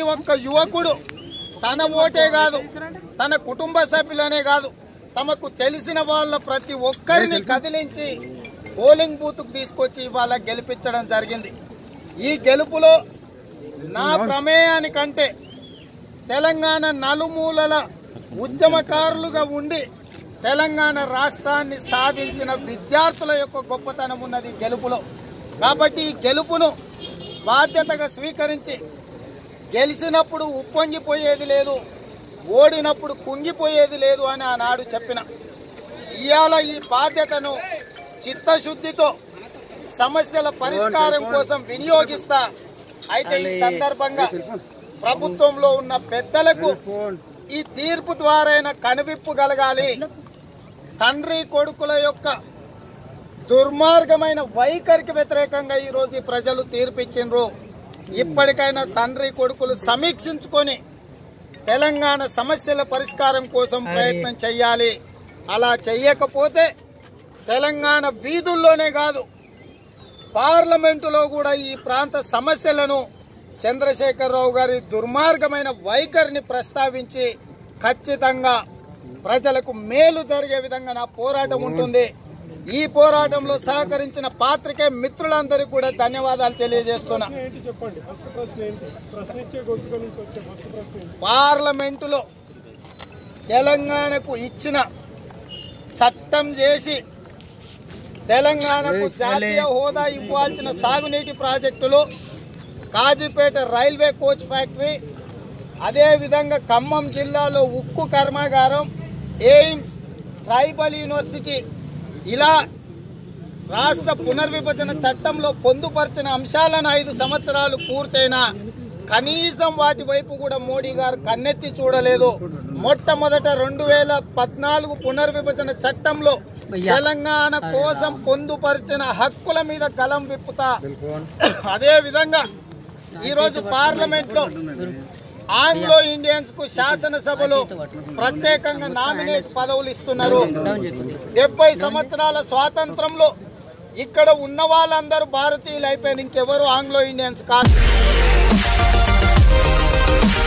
ఒక్క యువకుడు తన ఓటే కాదు తన కుటుంబ సభ్యులనే కాదు తమకు తెలిసిన వాళ్ళ ప్రతి ఒక్కరిని కదిలించి పోలింగ్ బూత్ కు తీసుకొచ్చి ఇవాళ గెలిపించడం జరిగింది ఈ గెలుపులో నా ప్రమేయానికంటే తెలంగాణ నలుమూలల ఉద్యమకారులుగా ఉండి తెలంగాణ రాష్ట్రాన్ని సాధించిన విద్యార్థుల యొక్క గొప్పతనం ఉన్నది ఈ గెలుపులో కాబట్టి ఈ గెలుపును బాధ్యతగా స్వీకరించి గెలిచినప్పుడు ఉప్పొంగిపోయేది లేదు ఓడినప్పుడు కుంగిపోయేది లేదు అని ఆనాడు చెప్పిన ఇవాళ ఈ బాధ్యతను చిత్తశుద్ధితో సమస్యల పరిష్కారం కోసం వినియోగిస్తా అయితే ఈ సందర్భంగా ప్రభుత్వంలో ఉన్న పెద్దలకు ఈ తీర్పు ద్వారా కనువిప్పు కలగాలి తండ్రి కొడుకుల యొక్క దుర్మార్గమైన వైఖరికి వ్యతిరేకంగా ఈ రోజు ఈ ప్రజలు తీర్పిచ్చిండ్రు ఇప్పటికైనా తండ్రి కొడుకులు సమీక్షించుకొని తెలంగాణ సమస్యల పరిష్కారం కోసం ప్రయత్నం చేయాలి అలా చెయ్యకపోతే తెలంగాణ వీధుల్లోనే కాదు పార్లమెంటులో కూడా ఈ ప్రాంత సమస్యలను చంద్రశేఖరరావు గారి దుర్మార్గమైన వైఖరిని ప్రస్తావించి ఖచ్చితంగా ప్రజలకు మేలు జరిగే విధంగా నా పోరాటం ఉంటుంది ఈ పోరాటంలో సహకరించిన పాత్రికే మిత్రులందరికీ కూడా ధన్యవాదాలు తెలియజేస్తున్నా ఏంటి చెప్పండి ఫస్ట్ ప్రశ్న ఏంటి ప్రశ్న ఇచ్చే గొంతుక నుంచి వచ్చే ఫస్ట్ ప్రశ్న ఏంటి పార్లమెంటులో తెలంగాణకు ఇచ్చిన చట్టం చేసి తెలంగాణకు జాతీయ హోదా ఇవ్వాల్సిన సాగునీటి ప్రాజెక్టులు కాజీపేట రైల్వే కోచ్ ఫ్యాక్టరీ అదేవిధంగా ఖమ్మం జిల్లాలో ఉక్కు కర్మాగారం ఎయిమ్స్ ట్రైబల్ యూనివర్సిటీ ఇలా రాష్ట్ర పునర్విభజన చట్టంలో పొందుపరిచిన అంశాలను ఐదు సంవత్సరాలు పూర్తయినా కనీసం వాటి వైపు కూడా మోడీ గారు కన్నెత్తి చూడలేదు మొట్టమొదట రెండు వేల పద్నాలుగు పునర్విభజన చట్టంలో తెలంగాణ కోసం పొందుపరిచిన హక్కుల మీద గలం విప్పుతా అదే విధంగా ఈ రోజు పార్లమెంట్ లో ఆంగ్లో ఇండియన్స్ కు శాసనసభలో ప్రత్యేకంగా నామినేట్ పదవులు ఇస్తున్నారు డెబ్బై సంవత్సరాల స్వాతంత్రంలో ఇక్కడ ఉన్న వాళ్ళందరూ భారతీయులు అయిపోయిన ఇంకెవరు ఆంగ్లో ఇండియన్స్ కాదు